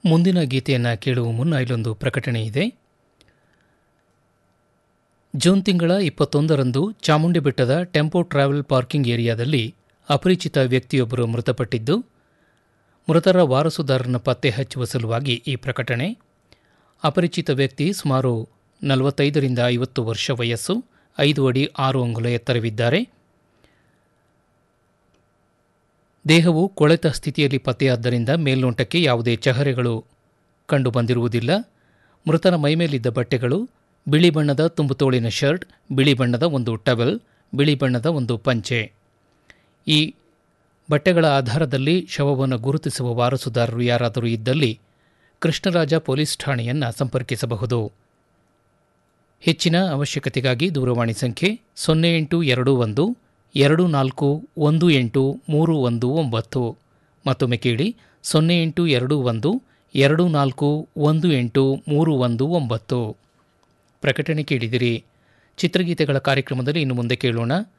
ಮುಂದಿನ ಗೀತೆಯನ್ನು ಕೇಳುವ ಮುನ್ನ ಇಲ್ಲೊಂದು ಪ್ರಕಟಣೆ ಇದೆ ಜೂನ್ ತಿಂಗಳ ಇಪ್ಪತ್ತೊಂದರಂದು ಚಾಮುಂಡಿ ಬೆಟ್ಟದ ಟೆಂಪೋ ಟ್ರಾವೆಲ್ ಪಾರ್ಕಿಂಗ್ ಏರಿಯಾದಲ್ಲಿ ಅಪರಿಚಿತ ವ್ಯಕ್ತಿಯೊಬ್ಬರು ಮೃತಪಟ್ಟಿದ್ದು ಮೃತರ ವಾರಸುದಾರರನ್ನು ಪತ್ತೆ ಹಚ್ಚುವ ಸಲುವಾಗಿ ಈ ಪ್ರಕಟಣೆ ಅಪರಿಚಿತ ವ್ಯಕ್ತಿ ಸುಮಾರು ನಲವತ್ತೈದರಿಂದ ಐವತ್ತು ವರ್ಷ ವಯಸ್ಸು ಐದು ಅಡಿ ಆರು ಅಂಗುಲ ಎತ್ತರವಿದ್ದಾರೆ ದೇಹವು ಕೊಳೆತ ಸ್ಥಿತಿಯಲ್ಲಿ ಪತ್ತೆಯಾದ್ದರಿಂದ ಮೇಲ್ನೋಟಕ್ಕೆ ಯಾವುದೇ ಚಹರೆಗಳು ಕಂಡುಬಂದಿರುವುದಿಲ್ಲ ಮೃತನ ಮೈಮೇಲಿದ್ದ ಬಟ್ಟೆಗಳು ಬಿಳಿ ಬಣ್ಣದ ತುಂಬುತೋಳಿನ ಶರ್ಟ್ ಬಿಳಿ ಬಣ್ಣದ ಒಂದು ಟವೆಲ್ ಬಿಳಿ ಬಣ್ಣದ ಒಂದು ಪಂಚೆ ಈ ಬಟ್ಟೆಗಳ ಆಧಾರದಲ್ಲಿ ಶವವನ್ನು ಗುರುತಿಸುವ ವಾರಸುದಾರರು ಯಾರಾದರೂ ಇದ್ದಲ್ಲಿ ಕೃಷ್ಣರಾಜ ಪೊಲೀಸ್ ಠಾಣೆಯನ್ನು ಸಂಪರ್ಕಿಸಬಹುದು ಹೆಚ್ಚಿನ ಅವಶ್ಯಕತೆಗಾಗಿ ದೂರವಾಣಿ ಸಂಖ್ಯೆ ಸೊನ್ನೆ ಎಂಟು ಎರಡು ಒಂದು ಎರಡು ನಾಲ್ಕು ಒಂದು ಎಂಟು ಮೂರು ಒಂದು ಒಂಬತ್ತು ಮತ್ತೊಮ್ಮೆ ಕೇಳಿ ಸೊನ್ನೆ ಎಂಟು ಎರಡು ಒಂದು ಎರಡು ನಾಲ್ಕು ಒಂದು ಎಂಟು ಮೂರು ಒಂದು ಒಂಬತ್ತು ಪ್ರಕಟಣೆ ಕೇಳಿದಿರಿ ಚಿತ್ರಗೀತೆಗಳ ಕಾರ್ಯಕ್ರಮದಲ್ಲಿ ಇನ್ನು ಮುಂದೆ ಕೇಳೋಣ